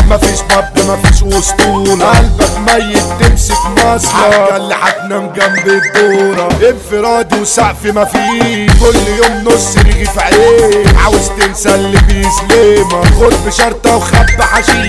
مفيش باب مفيش اسطوره قلبك ميت تمسك مصلك اللي هتنام جنب الدوره انفرادي وسقف مفيش كل يوم نص رغيف عيش عاوز تنسى اللي بيسلمك خد بشرطه وخب حشيش